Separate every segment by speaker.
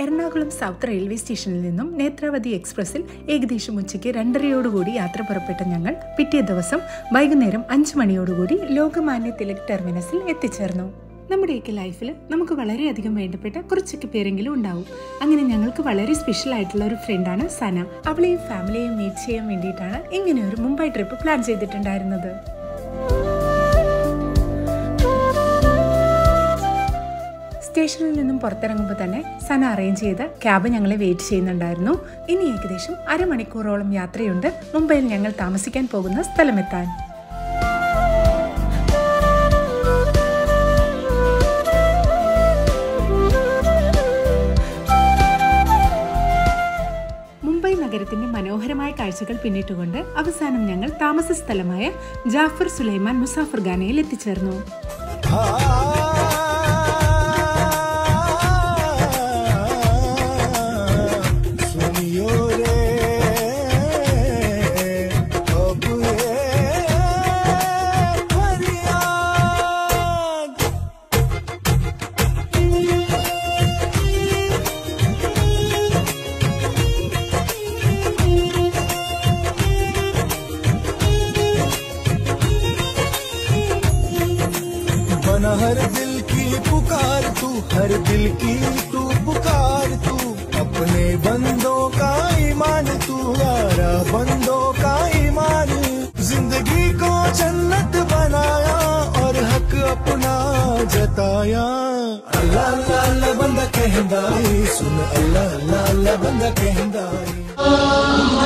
Speaker 1: Ernakulam south railway സ്റ്റേഷനിൽ നിന്നും നേത്രാവതി എക്സ്പ്രസിൽ ഏകദേശം ഉച്ചയ്ക്ക് രണ്ടരയോടുകൂടി യാത്ര പുറപ്പെട്ട ഞങ്ങൾ പിറ്റേ ദിവസം വൈകുന്നേരം അഞ്ചു മണിയോടുകൂടി ലോകമാന്യ തിലക് ടെർമിനസിൽ എത്തിച്ചേർന്നു നമ്മുടെയൊക്കെ ലൈഫിൽ നമുക്ക് വളരെയധികം വേണ്ടപ്പെട്ട കുറച്ചൊക്കെ പേരെങ്കിലും ഉണ്ടാവും അങ്ങനെ ഞങ്ങൾക്ക് വളരെ സ്പെഷ്യൽ ആയിട്ടുള്ള ഒരു ഫ്രണ്ടാണ് സന അവളെയും ഫാമിലിയെയും മീറ്റ് ചെയ്യാൻ വേണ്ടിയിട്ടാണ് ഇങ്ങനെ ഒരു മുംബൈ ട്രിപ്പ് പ്ലാൻ ചെയ്തിട്ടുണ്ടായിരുന്നത് സ്റ്റേഷനിൽ നിന്നും പുറത്തിറങ്ങുമ്പോൾ തന്നെ സന അറേഞ്ച് ചെയ്ത ക്യാബ് ഞങ്ങളെ വെയിറ്റ് ചെയ്യുന്നുണ്ടായിരുന്നു ഇനി ഏകദേശം അരമണിക്കൂറോളം യാത്രയുണ്ട് മുംബൈയിൽ ഞങ്ങൾ താമസിക്കാൻ പോകുന്ന സ്ഥലമെത്താൻ മുംബൈ നഗരത്തിന്റെ മനോഹരമായ കാഴ്ചകൾ പിന്നിട്ടുകൊണ്ട് അവസാനം ഞങ്ങൾ താമസ സ്ഥലമായ ജാഫർ സുലൈമാൻ മുസാഫർ ഖാനയിൽ എത്തിച്ചേർന്നു
Speaker 2: सुनियो रे अब ये फरियाद बना हर दिल की पुकार तू हर दिल की तू पुकार तू अपने बंदों का ईमान तू यारा बंदों का ईमान जिंदगी को जन्नत बनाया और हक अपना जताया अल्लाह अल्लाह अल्लाह बंदा कहंदा ए, सुन अल्लाह अल्लाह अल्लाह बंदा कहंदा ए।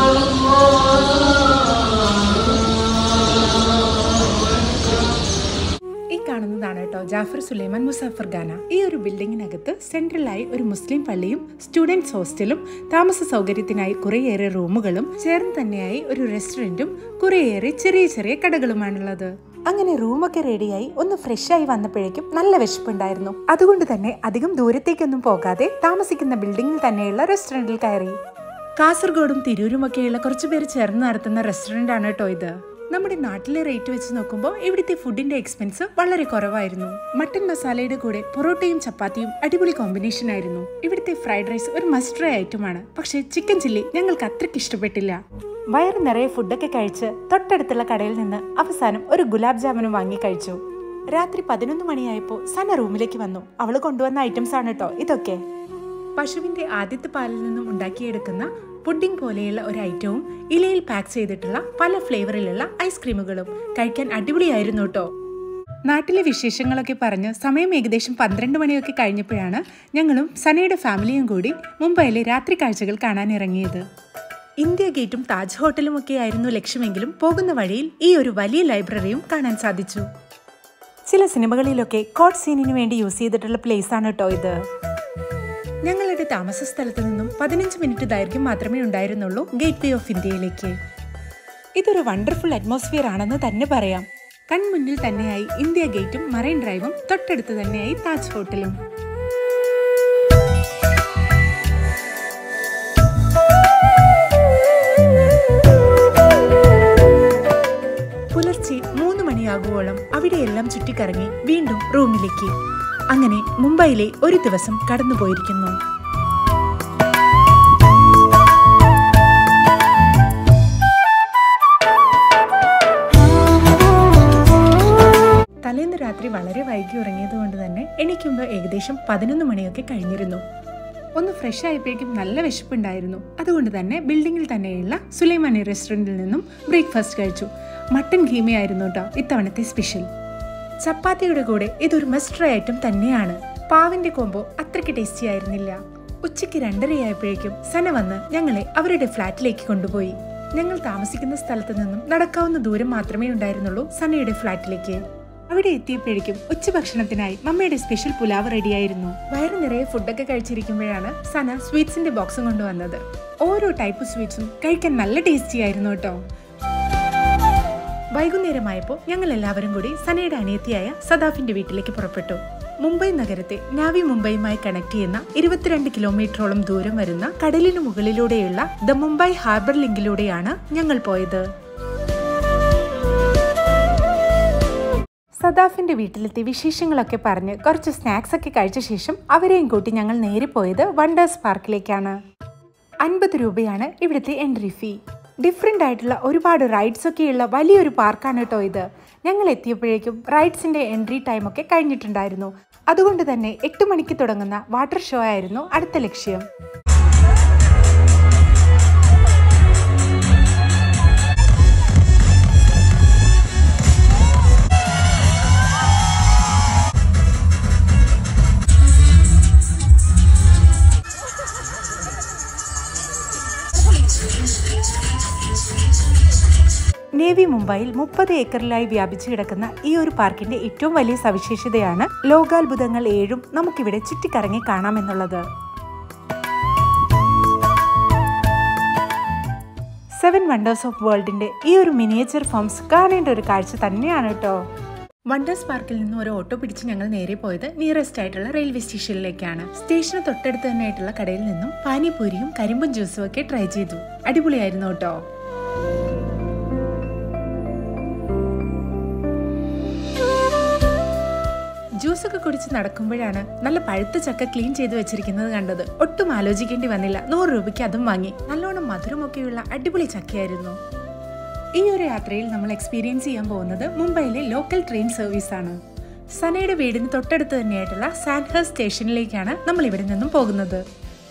Speaker 1: ഈ കാണുന്നതാണ് കേട്ടോ ജാഫർ സുലൈമാൻ മുസാഫർ ഖാന ഈ ഒരു ബിൽഡിങ്ങിനകത്ത് സെൻട്രലായി ഒരു മുസ്ലിം പള്ളിയും സ്റ്റുഡൻസ് ഹോസ്റ്റലും താമസ സൗകര്യത്തിനായി കുറേയേറെ റൂമുകളും ചേർന്ന് തന്നെയായി ഒരു റെസ്റ്റോറന്റും കുറേയേറെ ചെറിയ ചെറിയ കടകളുമാണുള്ളത് അങ്ങനെ റൂമൊക്കെ റെഡിയായി ഒന്ന് ഫ്രഷ് ആയി വന്നപ്പോഴേക്കും നല്ല വിശപ്പുണ്ടായിരുന്നു അതുകൊണ്ട് തന്നെ അധികം ദൂരത്തേക്കൊന്നും പോകാതെ താമസിക്കുന്ന ബിൽഡിങ്ങിൽ തന്നെയുള്ള റെസ്റ്റോറന്റിൽ കയറി കാസർഗോഡും തിരൂരുമൊക്കെയുള്ള കുറച്ചു പേര് ചേർന്ന് നടത്തുന്ന റെസ്റ്റോറന്റ് ആണ് കേട്ടോ ഇത് നമ്മുടെ നാട്ടിലെ റേറ്റ് വെച്ച് നോക്കുമ്പോൾ ഇവിടുത്തെ ഫുഡിന്റെ എക്സ്പെൻസ് വളരെ കുറവായിരുന്നു മട്ടൻ മസാലയുടെ കൂടെ പൊറോട്ടയും ചപ്പാത്തിയും അടിപൊളി കോമ്പിനേഷൻ ആയിരുന്നു ഇവിടുത്തെ ഫ്രൈഡ് റൈസ് ഒരു മസ്റ്റ് ട്രൈ ഐറ്റമാണ് പക്ഷേ ചിക്കൻ ചില്ലി ഞങ്ങൾക്ക് അത്രയ്ക്ക് ഇഷ്ടപ്പെട്ടില്ല വയറ് നിറയെ ഫുഡൊക്കെ കഴിച്ച് തൊട്ടടുത്തുള്ള കടയിൽ നിന്ന് അവസാനം ഒരു ഗുലാബ് ജാമുനും വാങ്ങി കഴിച്ചു രാത്രി പതിനൊന്ന് മണിയായപ്പോൾ സന റൂമിലേക്ക് വന്നു അവള് കൊണ്ടുവന്ന ഐറ്റംസ് ആണ് കേട്ടോ ഇതൊക്കെ പശുവിന്റെ ആദ്യത്തെ പാലിൽ നിന്നും ഉണ്ടാക്കിയെടുക്കുന്ന പുഡിംഗ് പോലെയുള്ള ഒരു ഐറ്റവും ഇലയിൽ പാക്ക് ചെയ്തിട്ടുള്ള പല ഫ്ലേവറിലുള്ള ഐസ്ക്രീമുകളും കഴിക്കാൻ അടിപൊളിയായിരുന്നു കേട്ടോ നാട്ടിലെ വിശേഷങ്ങളൊക്കെ പറഞ്ഞ് സമയം ഏകദേശം പന്ത്രണ്ട് മണിയൊക്കെ കഴിഞ്ഞപ്പോഴാണ് ഞങ്ങളും സനയുടെ ഫാമിലിയും കൂടി മുംബൈയിലെ രാത്രി കാഴ്ചകൾ കാണാൻ ഇറങ്ങിയത് ഇന്ത്യ ഗേറ്റും താജ് ഹോട്ടലും ഒക്കെ ആയിരുന്നു ലക്ഷ്യമെങ്കിലും പോകുന്ന വഴിയിൽ ഈ ഒരു വലിയ ലൈബ്രറിയും കാണാൻ സാധിച്ചു ചില സിനിമകളിലൊക്കെ കോട്ട് സീനിന് വേണ്ടി യൂസ് ചെയ്തിട്ടുള്ള പ്ലേസ് ആണ് കേട്ടോ ഇത് ഞങ്ങളുടെ താമസ സ്ഥലത്ത് നിന്നും പതിനഞ്ച് മിനിറ്റ് ദൈർഘ്യം മാത്രമേ ഉണ്ടായിരുന്നുള്ളൂ ഗേറ്റ് വേ ഓഫ് ഇന്ത്യയിലേക്ക് ഇതൊരു വണ്ടർഫുൾ അറ്റ്മോസ്ഫിയർ ആണെന്ന് തന്നെ പറയാം കൺമുന്നിൽ തന്നെയായി ഇന്ത്യ ഗേറ്റും മറൈൻ ഡ്രൈവും തൊട്ടടുത്ത് തന്നെയായി താജ് ഹോട്ടലും പുലർച്ചെ മൂന്ന് മണിയാകുവോളം അവിടെയെല്ലാം ചുറ്റിക്കറങ്ങി വീണ്ടും റൂമിലേക്ക് അങ്ങനെ മുംബൈയിലെ ഒരു ദിവസം കടന്നുപോയിരിക്കുന്നു തലേന്ന് രാത്രി വളരെ വൈകി ഉറങ്ങിയത് കൊണ്ട് തന്നെ എണീക്കുമ്പോൾ ഏകദേശം പതിനൊന്ന് മണിയൊക്കെ കഴിഞ്ഞിരുന്നു ഒന്ന് ഫ്രഷ് ആയപ്പോഴേക്കും നല്ല വിശപ്പുണ്ടായിരുന്നു അതുകൊണ്ട് തന്നെ ബിൽഡിങ്ങിൽ തന്നെയുള്ള സുലൈമാനി റെസ്റ്റോറൻറ്റിൽ നിന്നും ബ്രേക്ക്ഫാസ്റ്റ് കഴിച്ചു മട്ടൻ ഖീമയായിരുന്നു കേട്ടോ ഇത്തവണത്തെ സ്പെഷ്യൽ ചപ്പാത്തിയുടെ കൂടെ ഇതൊരു മസ്റ്റർ ഐറ്റം തന്നെയാണ് പാവിന്റെ കോമ്പോ അത്രയ്ക്ക് ടേസ്റ്റി ആയിരുന്നില്ല ഉച്ചയ്ക്ക് രണ്ടരയായപ്പോഴേക്കും സന വന്ന് ഞങ്ങളെ അവരുടെ ഫ്ലാറ്റിലേക്ക് കൊണ്ടുപോയി ഞങ്ങൾ താമസിക്കുന്ന സ്ഥലത്ത് നിന്നും നടക്കാവുന്ന ദൂരം മാത്രമേ ഉണ്ടായിരുന്നുള്ളൂ സനയുടെ ഫ്ലാറ്റിലേക്ക് അവിടെ എത്തിയപ്പോഴേക്കും ഉച്ചഭക്ഷണത്തിനായി മമ്മയുടെ സ്പെഷ്യൽ പുലാവ് റെഡിയായിരുന്നു വയറു നിറയെ ഫുഡൊക്കെ കഴിച്ചിരിക്കുമ്പോഴാണ് സന സ്വീറ്റ്സിന്റെ ബോക്സും കൊണ്ടുവന്നത് ഓരോ ടൈപ്പ് സ്വീറ്റ്സും കഴിക്കാൻ നല്ല ടേസ്റ്റി ആയിരുന്നു കേട്ടോ വൈകുന്നേരമായപ്പോൾ ഞങ്ങൾ എല്ലാവരും കൂടി സനയുടെ അനിയത്തിയായ സദാഫിന്റെ വീട്ടിലേക്ക് പുറപ്പെട്ടു മുംബൈ നഗരത്തെ നാവി മുംബൈയുമായി കണക്ട് ചെയ്യുന്ന ഇരുപത്തിരണ്ട് കിലോമീറ്ററോളം ദൂരം വരുന്ന കടലിനു മുകളിലൂടെയുള്ള ദ മുംബൈ ഹാർബർ ലിങ്കിലൂടെയാണ് ഞങ്ങൾ പോയത് സദാഫിന്റെ വീട്ടിലെത്തി വിശേഷങ്ങളൊക്കെ പറഞ്ഞ് കുറച്ച് സ്നാക്സ് ഒക്കെ കഴിച്ച ശേഷം അവരെയും കൂട്ടി ഞങ്ങൾ നേരെ പോയത് വണ്ടേഴ്സ് പാർക്കിലേക്കാണ് അൻപത് രൂപയാണ് ഇവിടുത്തെ എൻട്രി ഫീ ഡിഫറെൻ്റ് ആയിട്ടുള്ള ഒരുപാട് റൈഡ്സ് ഒക്കെയുള്ള വലിയൊരു പാർക്കാണ് കേട്ടോ ഇത് ഞങ്ങൾ എത്തിയപ്പോഴേക്കും റൈഡ്സിന്റെ എൻട്രി ടൈം ഒക്കെ കഴിഞ്ഞിട്ടുണ്ടായിരുന്നു അതുകൊണ്ട് തന്നെ എട്ട് മണിക്ക് തുടങ്ങുന്ന വാട്ടർ ഷോ ആയിരുന്നു അടുത്ത ലക്ഷ്യം നേവി മുംബൈയിൽ മുപ്പത് ഏക്കറിലായി വ്യാപിച്ചു കിടക്കുന്ന ഈ ഒരു പാർക്കിന്റെ ഏറ്റവും വലിയ സവിശേഷതയാണ് ലോകാത്ഭുതങ്ങൾ ഏഴും നമുക്കിവിടെ ചുറ്റിക്കറങ്ങി കാണാമെന്നുള്ളത് സെവൻ വണ്ടേഴ്സ് ഓഫ് വേൾഡിന്റെ ഈ ഒരു മിനിയേച്ചർ ഫോംസ് കാണേണ്ട ഒരു കാഴ്ച തന്നെയാണ് കേട്ടോ വണ്ടേഴ്സ് പാർക്കിൽ നിന്ന് ഒരു ഓട്ടോ പിടിച്ച് ഞങ്ങൾ നേരെ പോയത് നിയറസ്റ്റ് ആയിട്ടുള്ള റെയിൽവേ സ്റ്റേഷനിലേക്കാണ് സ്റ്റേഷന് തൊട്ടടുത്ത് തന്നെ ആയിട്ടുള്ള കടയിൽ നിന്നും പാനിപൂരിയും കരിമ്പും ജ്യൂസും ഒക്കെ ട്രൈ ചെയ്തു അടിപൊളിയായിരുന്നു കേട്ടോ ജ്യൂസ് ഒക്കെ കുടിച്ച് നടക്കുമ്പോഴാണ് നല്ല പഴുത്ത ചക്ക ക്ലീൻ ചെയ്ത് വെച്ചിരിക്കുന്നത് കണ്ടത് ഒട്ടും ആലോചിക്കേണ്ടി വന്നില്ല നൂറ് രൂപയ്ക്ക് അതും വാങ്ങി നല്ലോണം മധുരമൊക്കെയുള്ള അടിപൊളി ചക്കയായിരുന്നു ഈ ഒരു യാത്രയിൽ നമ്മൾ എക്സ്പീരിയൻസ് ചെയ്യാൻ പോകുന്നത് മുംബൈയിലെ ലോക്കൽ ട്രെയിൻ സർവീസ് ആണ് സനയുടെ വീടിന് തൊട്ടടുത്ത് തന്നെയായിട്ടുള്ള സാൻഹർ സ്റ്റേഷനിലേക്കാണ് നമ്മൾ ഇവിടെ നിന്നും പോകുന്നത്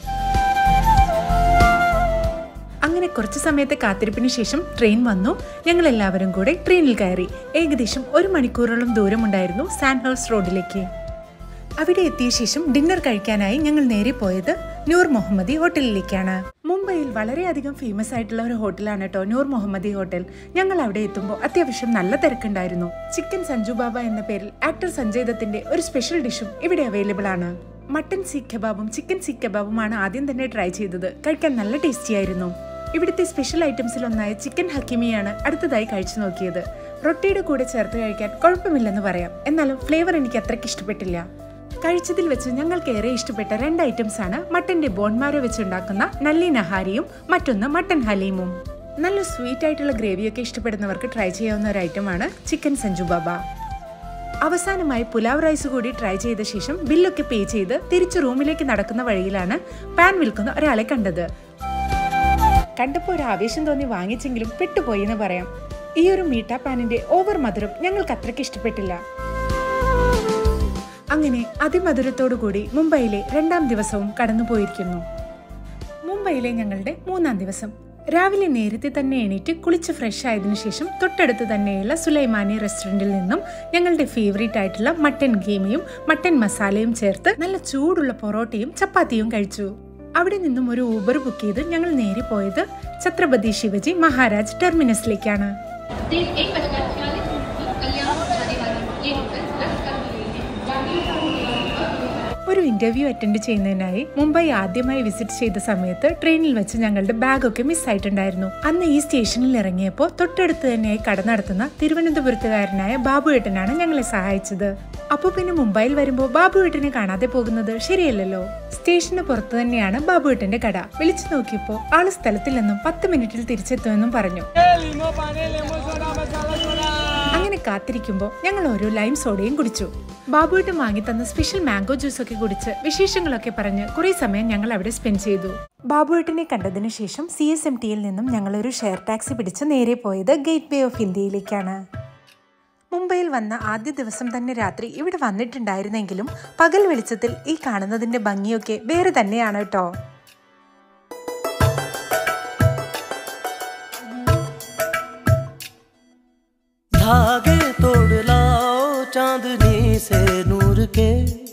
Speaker 1: അങ്ങനെ കുറച്ച് സമയത്തെ കാത്തിരിപ്പിന് ശേഷം ട്രെയിൻ വന്നു ഞങ്ങൾ എല്ലാവരും കൂടെ ട്രെയിനിൽ കയറി ഏകദേശം ഒരു മണിക്കൂറോളം ദൂരമുണ്ടായിരുന്നു സാൻഹേഴ്സ് റോഡിലേക്ക് അവിടെ എത്തിയ ശേഷം ഡിന്നർ കഴിക്കാനായി ഞങ്ങൾ നേരെ പോയത് നൂർ മുഹമ്മദി ഹോട്ടലിലേക്കാണ് മുംബൈയിൽ വളരെയധികം ഫേമസ് ആയിട്ടുള്ള ഒരു ഹോട്ടലാണ് കേട്ടോ നൂർ മുഹമ്മദി ഹോട്ടൽ ഞങ്ങൾ അവിടെ എത്തുമ്പോൾ അത്യാവശ്യം നല്ല തിരക്കുണ്ടായിരുന്നു ചിക്കൻ സഞ്ജു ബാബ എന്ന പേരിൽ ആക്ടർ സഞ്ജയ് ദത്തിന്റെ ഒരു സ്പെഷ്യൽ ഡിഷും ഇവിടെ അവൈലബിൾ ആണ് മട്ടൻ സീഖ് കബാബും ചിക്കൻ സീഖ് കബാബുമാണ് ആദ്യം തന്നെ ട്രൈ ചെയ്തത് കഴിക്കാൻ നല്ല ടേസ്റ്റി ആയിരുന്നു ഇവിടുത്തെ സ്പെഷ്യൽ ഐറ്റംസിൽ ഒന്നായ ചിക്കൻ ഹക്കിമിയാണ് അടുത്തതായി കഴിച്ചു നോക്കിയത് റൊട്ടിയുടെ കൂടെ ചേർത്ത് കഴിക്കാൻ കുഴപ്പമില്ലെന്ന് പറയാം എന്നാലും ഫ്ലേവർ എനിക്ക് അത്രയ്ക്ക് ഇഷ്ടപ്പെട്ടില്ല കഴിച്ചതിൽ വെച്ച് ഞങ്ങൾക്ക് ഏറെ ഇഷ്ടപ്പെട്ട രണ്ട് ഐറ്റംസ് ആണ് മട്ടന്റെ ബോൺമാരോ വെച്ച് ഉണ്ടാക്കുന്ന നല്ലി നഹാരിയും മറ്റൊന്ന് മട്ടൻ ഹലീമും നല്ല സ്വീറ്റ് ആയിട്ടുള്ള ഗ്രേവിയൊക്കെ ഇഷ്ടപ്പെടുന്നവർക്ക് ട്രൈ ചെയ്യാവുന്ന ഒരു ഐറ്റമാണ് ചിക്കൻ സഞ്ജു ബാബ അവസാനമായി പുലാവ് റൈസ് കൂടി ട്രൈ ചെയ്ത ശേഷം ബില്ലൊക്കെ പേ ചെയ്ത് തിരിച്ച് റൂമിലേക്ക് നടക്കുന്ന വഴിയിലാണ് പാൻ വിൽക്കുന്ന ഒരാളെ കണ്ടത് കണ്ടപ്പോൾ ഒരു ആവേശം തോന്നി വാങ്ങിച്ചെങ്കിലും പെട്ടുപോയി എന്ന് പറയാം ഈ ഒരു മീട്ട പാനിന്റെ ഓവർ മധുരം ഞങ്ങൾക്ക് അത്രയ്ക്ക് ഇഷ്ടപ്പെട്ടില്ല അങ്ങനെ അതിമധുരത്തോടു കൂടി മുംബൈയിലെ രണ്ടാം ദിവസവും കടന്നുപോയിരിക്കുന്നു മുംബൈയിലെ ഞങ്ങളുടെ മൂന്നാം ദിവസം രാവിലെ നേരത്തെ തന്നെ എണീറ്റ് കുളിച്ച് ഫ്രഷ് ആയതിനു ശേഷം തൊട്ടടുത്ത് തന്നെയുള്ള സുലൈമാനി റെസ്റ്റോറൻറ്റിൽ നിന്നും ഞങ്ങളുടെ ഫേവറേറ്റ് ആയിട്ടുള്ള മട്ടൻ ഗീമയും മട്ടൻ മസാലയും ചേർത്ത് നല്ല ചൂടുള്ള പൊറോട്ടയും ചപ്പാത്തിയും കഴിച്ചു അവിടെ നിന്നും ഒരു ഊബർ ബുക്ക് ചെയ്ത് ഞങ്ങൾ നേരെ പോയത് ഛത്രപതി ശിവജി മഹാരാജ് ടെർമിനസിലേക്കാണ്
Speaker 3: दिन एक बजकर छियालीस मिनट की कल्याण जाने वाली ये एक्सप्रेस रद्द कर दी गई है
Speaker 1: ഒരു ഇന്റർവ്യൂ അറ്റൻഡ് ചെയ്യുന്നതിനായി മുംബൈ ആദ്യമായി വിസിറ്റ് ചെയ്ത സമയത്ത് ട്രെയിനിൽ വെച്ച് ഞങ്ങളുടെ ബാഗൊക്കെ മിസ്സായിട്ടുണ്ടായിരുന്നു അന്ന് ഈ സ്റ്റേഷനിൽ ഇറങ്ങിയപ്പോൾ തൊട്ടടുത്ത് തന്നെയായി കട നടത്തുന്ന തിരുവനന്തപുരത്തുകാരനായ ബാബുവേട്ടനാണ് ഞങ്ങളെ സഹായിച്ചത് അപ്പോൾ പിന്നെ മുംബൈയിൽ വരുമ്പോൾ ബാബുവേട്ടനെ കാണാതെ പോകുന്നത് ശരിയല്ലല്ലോ സ്റ്റേഷന് പുറത്ത് തന്നെയാണ് ബാബുവേട്ടന്റെ കട വിളിച്ചു നോക്കിയപ്പോൾ ആള് സ്ഥലത്തിൽ നിന്നും പത്ത് മിനിറ്റിൽ തിരിച്ചെത്തുമെന്നും പറഞ്ഞു അങ്ങനെ കാത്തിരിക്കുമ്പോൾ ഞങ്ങൾ ഓരോ ലൈം സോഡയും കുടിച്ചു ബാബുവേട്ടൻ വാങ്ങി തന്ന സ്പെഷ്യൽ മാംഗോ ജ്യൂസ് ഒക്കെ കുടിച്ച് വിശേഷങ്ങളൊക്കെ പറഞ്ഞ് കുറേ സമയം ഞങ്ങൾ അവിടെ സ്പെൻഡ് ചെയ്തു ബാബുവേട്ടനെ കണ്ടതിനു ശേഷം സി എസ് എം ടിയിൽ നിന്നും ഞങ്ങൾ ഒരു ഷെയർ ടാക്സി പിടിച്ച് നേരെ പോയത് ഗേറ്റ് വേ ഓഫ് ഇന്ത്യയിലേക്കാണ് മുംബൈയിൽ വന്ന ആദ്യ ദിവസം തന്നെ രാത്രി ഇവിടെ വന്നിട്ടുണ്ടായിരുന്നെങ്കിലും പകൽ വെളിച്ചത്തിൽ ഈ കാണുന്നതിന്റെ ഭംഗിയൊക്കെ വേറെ തന്നെയാണ് കേട്ടോ
Speaker 4: धागे तोड़ लाओ चांदनी से नूर के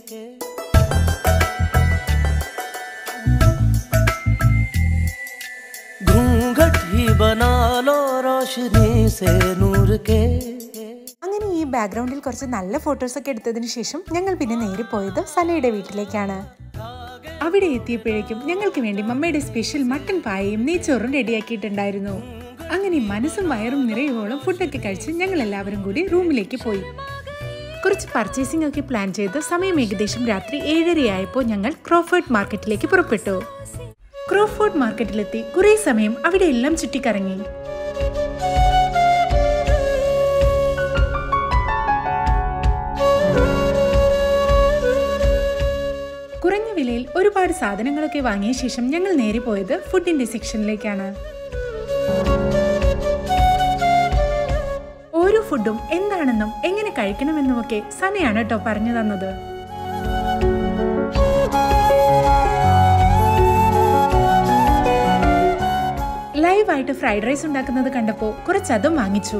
Speaker 4: घूंघट ही बना लो रोशनी से नूर के
Speaker 1: അങ്ങനെ ഈ ബാക്ക്ഗ്രൗണ്ടിൽ കുറച്ച് നല്ല ഫോട്ടോസ് ഒക്കെ എടുത്തതിന് ശേഷം ഞങ്ങൾ പിന്നെ നേരെ പോയത് സനയുടെ വീട്ടിലേക്കാണ് അവിടെ എത്തിയപ്പോഴേക്കും ഞങ്ങൾക്ക് വേണ്ടി മമ്മയുടെ സ്പെഷ്യൽ മട്ടൻ പായയും നെയ്ച്ചോറും റെഡിയാക്കിയിട്ടുണ്ടായിരുന്നു അങ്ങനെ മനസ്സും വയറും നിറയുവോളം ഫുഡൊക്കെ കഴിച്ച് ഞങ്ങൾ എല്ലാവരും കൂടി റൂമിലേക്ക് പോയി കുറച്ച് പർച്ചേസിംഗ് ഒക്കെ പ്ലാൻ ചെയ്ത് സമയം ഏകദേശം രാത്രി ഏഴരയായപ്പോൾ ഞങ്ങൾ ക്രോഫേർഡ് മാർക്കറ്റിലേക്ക് പുറപ്പെട്ടു ക്രോഫോർഡ് മാർക്കറ്റിലെത്തി കുറേ സമയം അവിടെ എല്ലാം ചുറ്റിക്കറങ്ങി വിലയിൽ ഒരുപാട് സാധനങ്ങളൊക്കെ വാങ്ങിയ ശേഷം ഞങ്ങൾ നേരെ പോയത് ഫുഡിന്റെ സെക്ഷനിലേക്കാണ് ഓരോ ഫുഡും എന്താണെന്നും എങ്ങനെ കഴിക്കണമെന്നുമൊക്കെ സനയാണ് കേട്ടോ പറഞ്ഞു തന്നത് ലൈവായിട്ട് ഫ്രൈഡ് റൈസ് ഉണ്ടാക്കുന്നത് കണ്ടപ്പോൾ കുറച്ചതും വാങ്ങിച്ചു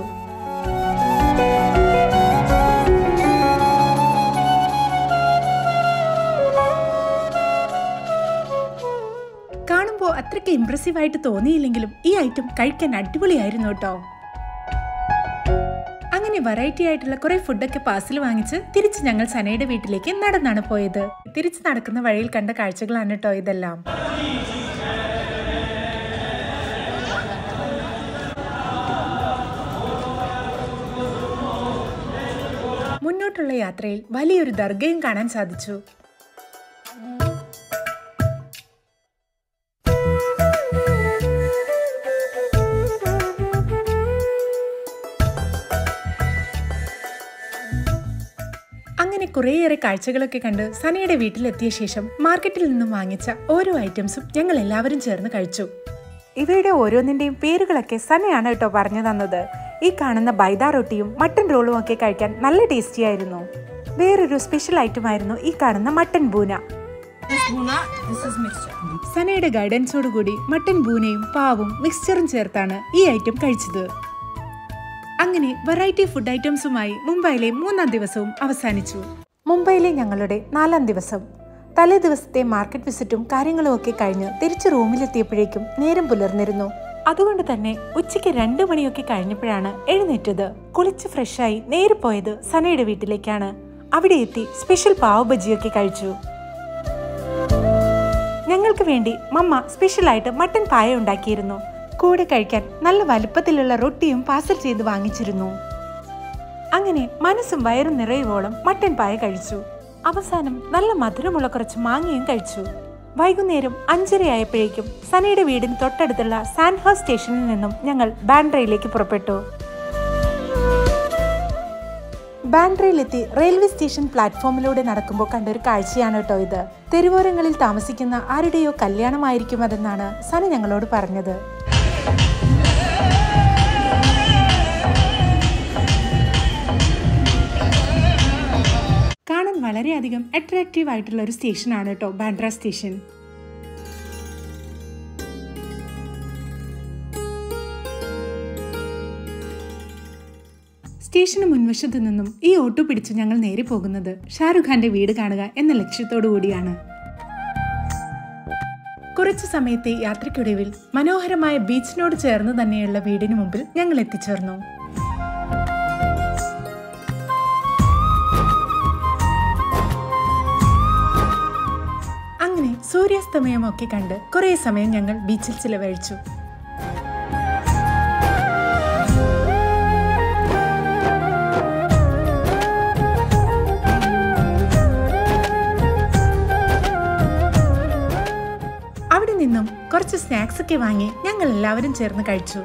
Speaker 1: കാണുമ്പോൾ അത്രയ്ക്ക് ഇംപ്രസീവ് ആയിട്ട് തോന്നിയില്ലെങ്കിലും ഈ ഐറ്റം കഴിക്കാൻ അടിപൊളിയായിരുന്നു കേട്ടോ അങ്ങനെ വെറൈറ്റി ആയിട്ടുള്ള കുറെ ഫുഡൊക്കെ പാർസൽ വാങ്ങിച്ച് തിരിച്ച് ഞങ്ങൾ സനയുടെ വീട്ടിലേക്ക് നടന്നാണ് പോയത് തിരിച്ച് നടക്കുന്ന വഴിയിൽ കണ്ട കാഴ്ചകളാണ് കേട്ടോ ഇതെല്ലാം മുന്നോട്ടുള്ള യാത്രയിൽ വലിയൊരു ദർഗയും കാണാൻ സാധിച്ചു അങ്ങനെ കുറേയേറെ കാഴ്ചകളൊക്കെ കണ്ട് സനയുടെ വീട്ടിലെത്തിയ ശേഷം മാർക്കറ്റിൽ നിന്നും വാങ്ങിച്ച ഓരോ ഐറ്റംസും ഞങ്ങൾ എല്ലാവരും ചേർന്ന് കഴിച്ചു ഇവയുടെ ഓരോന്നിന്റെയും പേരുകളൊക്കെ സനയാണ് കേട്ടോ പറഞ്ഞു തന്നത് ഈ കാണുന്ന ബൈദ റൊട്ടിയും മട്ടൻ റോളും ഒക്കെ കഴിക്കാൻ നല്ല ടേസ്റ്റി ആയിരുന്നു വേറൊരു സ്പെഷ്യൽ ഐറ്റം ആയിരുന്നു ഈ കാണുന്ന മട്ടൻ ബൂന സനയുടെ ഗൈഡൻസോടുകൂടി മട്ടൻ ബൂനയും പാവും മിക്സ്ചറും ചേർത്താണ് ഈ ഐറ്റം കഴിച്ചത് അങ്ങനെ വെറൈറ്റി ഫുഡ് ഐറ്റംസുമായി മുംബൈയിലെ മൂന്നാം ദിവസവും അവസാനിച്ചു മുംബൈയിലെ ഞങ്ങളുടെ നാലാം ദിവസം തലേ ദിവസത്തെ മാർക്കറ്റ് വിസിറ്റും കാര്യങ്ങളും ഒക്കെ കഴിഞ്ഞ് തിരിച്ച് റൂമിലെത്തിയപ്പോഴേക്കും നേരം പുലർന്നിരുന്നു അതുകൊണ്ട് തന്നെ ഉച്ചയ്ക്ക് രണ്ടു മണിയൊക്കെ കഴിഞ്ഞപ്പോഴാണ് എഴുന്നേറ്റത് കുളിച്ച് ഫ്രഷായി നേരെ പോയത് സനയുടെ വീട്ടിലേക്കാണ് അവിടെ എത്തി സ്പെഷ്യൽ പാവ് ബജിയൊക്കെ കഴിച്ചു ഞങ്ങൾക്ക് വേണ്ടി മമ്മ സ്പെഷ്യലായിട്ട് മട്ടൻ പായ ഉണ്ടാക്കിയിരുന്നു കൂടെ കഴിക്കാൻ നല്ല വലുപ്പത്തിലുള്ള റൊട്ടിയും പാർസൽ ചെയ്ത് വാങ്ങിച്ചിരുന്നു അങ്ങനെ മനസ്സും വയറും നിറയുവോളം മട്ടൻ പായ കഴിച്ചു അവസാനം നല്ല മധുരമുള്ള കുറച്ച് മാങ്ങയും കഴിച്ചു വൈകുന്നേരം അഞ്ചരയായപ്പോഴേക്കും സനയുടെ വീടിന് തൊട്ടടുത്തുള്ള സാൻഹോസ് സ്റ്റേഷനിൽ നിന്നും ഞങ്ങൾ ബാൻഡ്രയിലേക്ക് പുറപ്പെട്ടു ബാൻഡ്രയിലെത്തി റെയിൽവേ സ്റ്റേഷൻ പ്ലാറ്റ്ഫോമിലൂടെ നടക്കുമ്പോൾ കണ്ടൊരു കാഴ്ചയാണ് കേട്ടോ ഇത് തെരുവോരങ്ങളിൽ താമസിക്കുന്ന ആരുടെയോ കല്യാണമായിരിക്കും അതെന്നാണ് സന ഞങ്ങളോട് പറഞ്ഞത് കാണാൻ വളരെയധികം അട്രാക്റ്റീവ് ആയിട്ടുള്ള ഒരു സ്റ്റേഷനാണ് കേട്ടോ ബാൻഡ്ര സ്റ്റേഷൻ സ്റ്റേഷന് മുൻവശത്തു നിന്നും ഈ ഓട്ടോ പിടിച്ച് ഞങ്ങൾ നേരെ പോകുന്നത് ഷാറുഖ് ഖാന്റെ വീട് കാണുക എന്ന ലക്ഷ്യത്തോടു കൂടിയാണ് കുറച്ചു സമയത്തെ യാത്രയ്ക്കൊടുവിൽ മനോഹരമായ ബീച്ചിനോട് ചേർന്ന് തന്നെയുള്ള വീടിന് മുമ്പിൽ ഞങ്ങൾ എത്തിച്ചേർന്നു അങ്ങനെ സൂര്യാസ്തമയമൊക്കെ കണ്ട് കുറേ സമയം ഞങ്ങൾ ബീച്ചിൽ ചിലവഴിച്ചു അവിടെ നിന്നും കുറച്ച് സ്നാക്സ് ഒക്കെ വാങ്ങി ഞങ്ങൾ എല്ലാവരും ചേർന്ന് കഴിച്ചു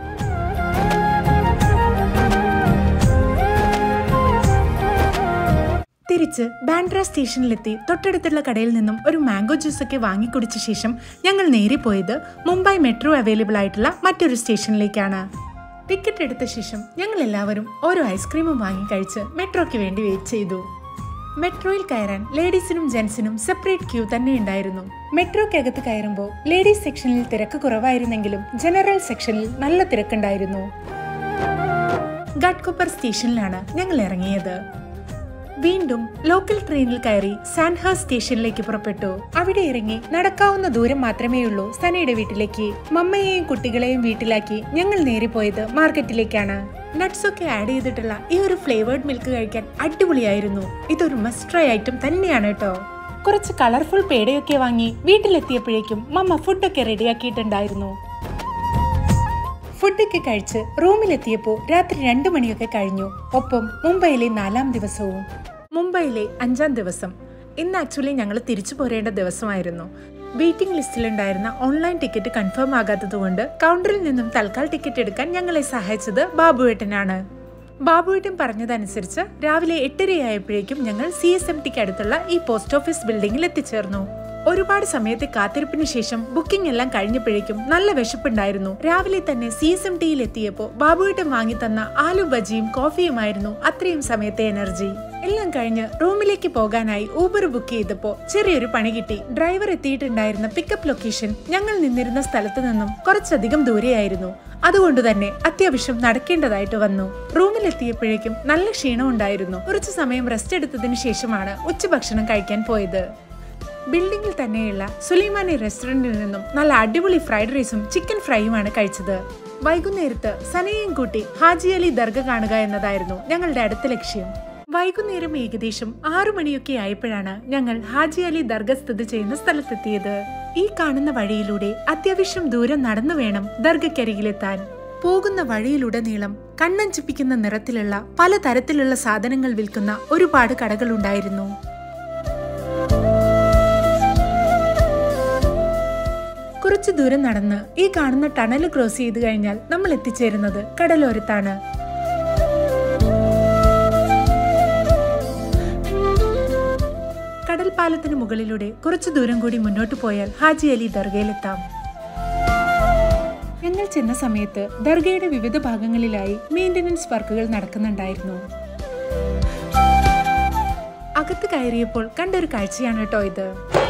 Speaker 1: തിരിച്ച് ബാൻഡ്ര സ്റ്റേഷനിലെത്തി തൊട്ടടുത്തുള്ള കടയിൽ നിന്നും ഒരു മാംഗോ ജ്യൂസ് ഒക്കെ വാങ്ങിക്കുടിച്ച ശേഷം ഞങ്ങൾ നേരെ പോയത് മുംബൈ മെട്രോ അവൈലബിൾ ആയിട്ടുള്ള മറ്റൊരു സ്റ്റേഷനിലേക്കാണ് ടിക്കറ്റ് എടുത്ത ശേഷം ഞങ്ങൾ എല്ലാവരും ഓരോ ഐസ്ക്രീമും വാങ്ങി കഴിച്ച് മെട്രോയ്ക്ക് വേണ്ടി വെയിറ്റ് ചെയ്തു മെട്രോയിൽ കയറാൻ ലേഡീസിനും ജെൻസിനും സെപ്പറേറ്റ് ക്യൂ തന്നെ ഉണ്ടായിരുന്നു മെട്രോക്കകത്ത് കയറുമ്പോൾ ലേഡീസ് സെക്ഷനിൽ തിരക്ക് കുറവായിരുന്നെങ്കിലും ജനറൽ സെക്ഷനിൽ നല്ല തിരക്കുണ്ടായിരുന്നു ഗഡ്കൊപ്പർ സ്റ്റേഷനിലാണ് ഞങ്ങൾ ഇറങ്ങിയത് വീണ്ടും ലോക്കൽ ട്രെയിനിൽ കയറി സാൻഹാസ് സ്റ്റേഷനിലേക്ക് പുറപ്പെട്ടു അവിടെ ഇറങ്ങി നടക്കാവുന്ന ദൂരം മാത്രമേ ഉള്ളൂ സനയുടെ വീട്ടിലേക്ക് മമ്മയെയും കുട്ടികളെയും വീട്ടിലാക്കി ഞങ്ങൾ നേരെ പോയത് മാർക്കറ്റിലേക്കാണ് നട്ട്സ് ഒക്കെ ആഡ് ചെയ്തിട്ടുള്ള ഈ ഒരു ഫ്ലേവേർഡ് മിൽക്ക് കഴിക്കാൻ അടിപൊളിയായിരുന്നു ഇതൊരു മസ്റ്റ് ട്രൈ ഐറ്റം തന്നെയാണ് കേട്ടോ കുറച്ച് കളർഫുൾ പേടയൊക്കെ വാങ്ങി വീട്ടിലെത്തിയപ്പോഴേക്കും മമ്മ ഫുഡൊക്കെ റെഡിയാക്കിയിട്ടുണ്ടായിരുന്നു ഫുഡൊക്കെ കഴിച്ച് റൂമിലെത്തിയപ്പോൾ രാത്രി രണ്ടു മണിയൊക്കെ കഴിഞ്ഞു ഒപ്പം മുംബൈയിലെ നാലാം ദിവസവും മുംബൈയിലെ അഞ്ചാം ദിവസം ഇന്ന് ആക്ച്വലി ഞങ്ങൾ തിരിച്ചു പോരേണ്ട ദിവസമായിരുന്നു വെയിറ്റിംഗ് ലിസ്റ്റിലുണ്ടായിരുന്ന ഓൺലൈൻ ടിക്കറ്റ് കൺഫേം ആകാത്തതുകൊണ്ട് കൗണ്ടറിൽ നിന്നും തൽക്കാൽ ടിക്കറ്റ് എടുക്കാൻ ഞങ്ങളെ സഹായിച്ചത് ബാബുവേട്ടനാണ് ബാബുവേട്ടൻ പറഞ്ഞതനുസരിച്ച് രാവിലെ എട്ടരയായപ്പോഴേക്കും ഞങ്ങൾ സി എസ് എം ടിക്ക് അടുത്തുള്ള ഈ പോസ്റ്റ് ഓഫീസ് ബിൽഡിംഗിൽ എത്തിച്ചേർന്നു ഒരുപാട് സമയത്തെ കാത്തിരിപ്പിന് ശേഷം ബുക്കിംഗ് എല്ലാം കഴിഞ്ഞപ്പോഴേക്കും നല്ല വിശപ്പുണ്ടായിരുന്നു രാവിലെ തന്നെ സി എസ് എം ടിയിൽ എത്തിയപ്പോൾ ബാബുവേട്ടൻ വാങ്ങി തന്ന ആലു ബജിയും കോഫിയുമായിരുന്നു അത്രയും സമയത്തെ എനർജി എല്ലാം കഴിഞ്ഞ് റൂമിലേക്ക് പോകാനായി ഊബർ ബുക്ക് ചെയ്തപ്പോ ചെറിയൊരു പണി കിട്ടി ഡ്രൈവർ എത്തിയിട്ടുണ്ടായിരുന്ന പിക്കപ്പ് ലൊക്കേഷൻ ഞങ്ങൾ നിന്നിരുന്ന സ്ഥലത്ത് നിന്നും കുറച്ചധികം ദൂരെയായിരുന്നു അതുകൊണ്ട് തന്നെ അത്യാവശ്യം നടക്കേണ്ടതായിട്ട് വന്നു റൂമിലെത്തിയപ്പോഴേക്കും നല്ല ക്ഷീണം ഉണ്ടായിരുന്നു കുറച്ചു സമയം റെസ്റ്റ് എടുത്തതിന് ശേഷമാണ് ഉച്ചഭക്ഷണം കഴിക്കാൻ പോയത് ബിൽഡിംഗിൽ തന്നെയുള്ള സുലൈമാനി റെസ്റ്റോറന്റിൽ നിന്നും നല്ല അടിപൊളി ഫ്രൈഡ് റൈസും ചിക്കൻ ഫ്രൈയുമാണ് കഴിച്ചത് വൈകുന്നേരത്ത് സനയും കൂട്ടി ഹാജി അലി ദർഗ കാണുക എന്നതായിരുന്നു ഞങ്ങളുടെ അടുത്ത ലക്ഷ്യം വൈകുന്നേരം ഏകദേശം ആറു മണിയൊക്കെ ആയപ്പോഴാണ് ഞങ്ങൾ ഹാജി അലി ദർഗ സ്ഥിതി ചെയ്യുന്ന സ്ഥലത്തെത്തിയത് ഈ കാണുന്ന വഴിയിലൂടെ അത്യാവശ്യം ദൂരം നടന്നു വേണം ദർഗക്കരികിലെത്താൻ പോകുന്ന വഴിയിലുടനീളം കണ്ണഞ്ചിപ്പിക്കുന്ന നിറത്തിലുള്ള പലതരത്തിലുള്ള സാധനങ്ങൾ വിൽക്കുന്ന ഒരുപാട് കടകളുണ്ടായിരുന്നു കുറച്ചു ദൂരം നടന്ന് ഈ കാണുന്ന ടണൽ ക്രോസ് ചെയ്ത് കഴിഞ്ഞാൽ നമ്മൾ എത്തിച്ചേരുന്നത് കടലോരത്താണ് കടൽപ്പാലത്തിന് മുകളിലൂടെ കുറച്ചു ദൂരം കൂടി മുന്നോട്ട് പോയാൽ ഹാജി അലി ദർഗയിലെത്താം ഞങ്ങൾ ചെന്ന സമയത്ത് ദർഗയുടെ വിവിധ ഭാഗങ്ങളിലായി മെയിന്റനൻസ് വർക്കുകൾ നടക്കുന്നുണ്ടായിരുന്നു അകത്ത് കയറിയപ്പോൾ കണ്ടൊരു കാഴ്ചയാണ് കേട്ടോ ഇത്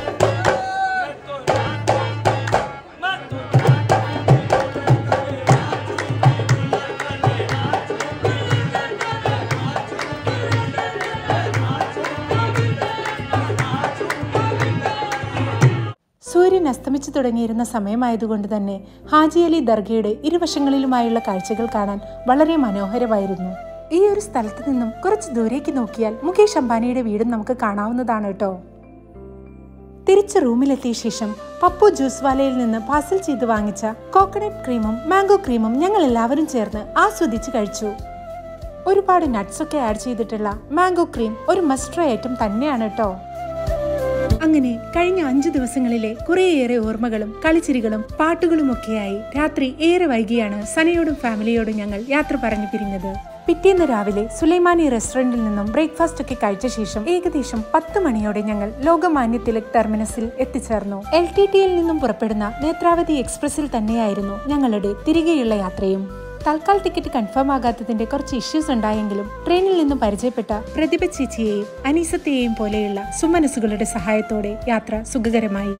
Speaker 1: സൂര്യൻ അസ്തമിച്ചു തുടങ്ങിയിരുന്ന സമയമായതുകൊണ്ട് തന്നെ ഹാജി അലി ദർഗയുടെ ഇരുവശങ്ങളിലുമായുള്ള കാഴ്ചകൾ കാണാൻ വളരെ മനോഹരമായിരുന്നു ഈ ഒരു സ്ഥലത്ത് നിന്നും കുറച്ച് ദൂരേക്ക് നോക്കിയാൽ മുകേഷ് അംബാനിയുടെ വീടും നമുക്ക് കാണാവുന്നതാണ് കേട്ടോ തിരിച്ച് റൂമിലെത്തിയ ശേഷം പപ്പു ജ്യൂസ് വാലയിൽ നിന്ന് പാർസൽ ചെയ്ത് വാങ്ങിച്ച കോക്കനട്ട് ക്രീമും മാംഗോ ക്രീമും ഞങ്ങൾ എല്ലാവരും ചേർന്ന് ആസ്വദിച്ച് കഴിച്ചു ഒരുപാട് നട്ട്സ് ഒക്കെ ആഡ് ചെയ്തിട്ടുള്ള മാംഗോ ക്രീം ഒരു മസ്റ്റ് ഐറ്റം തന്നെയാണ് കേട്ടോ അങ്ങനെ കഴിഞ്ഞ അഞ്ചു ദിവസങ്ങളിലെ കുറേയേറെ ഓർമ്മകളും കളിച്ചിരികളും പാട്ടുകളുമൊക്കെയായി രാത്രി ഏറെ വൈകിയാണ് സനയോടും ഫാമിലിയോടും ഞങ്ങൾ യാത്ര പറഞ്ഞു പിരിഞ്ഞത് പിറ്റേന്ന് രാവിലെ സുലൈമാനി റെസ്റ്റോറന്റിൽ നിന്നും ബ്രേക്ക്ഫാസ്റ്റ് ഒക്കെ കഴിച്ച ശേഷം ഏകദേശം പത്ത് മണിയോടെ ഞങ്ങൾ ലോകമാന്യ തിലക് ടെർമിനസിൽ എത്തിച്ചേർന്നു എൽ ടി ടിയിൽ നിന്നും പുറപ്പെടുന്ന നേത്രാവതി എക്സ്പ്രസിൽ തന്നെയായിരുന്നു ഞങ്ങളുടെ തിരികെയുള്ള യാത്രയും തൽക്കാൽ ടിക്കറ്റ് കൺഫേം ആകാത്തതിന്റെ കുറച്ച് ഇഷ്യൂസ് ഉണ്ടായെങ്കിലും ട്രെയിനിൽ നിന്നും പരിചയപ്പെട്ട പ്രതിഭ ചേച്ചിയെയും അനീസത്തെയും പോലെയുള്ള സുമനസുകളുടെ സഹായത്തോടെ യാത്ര സുഖകരമായി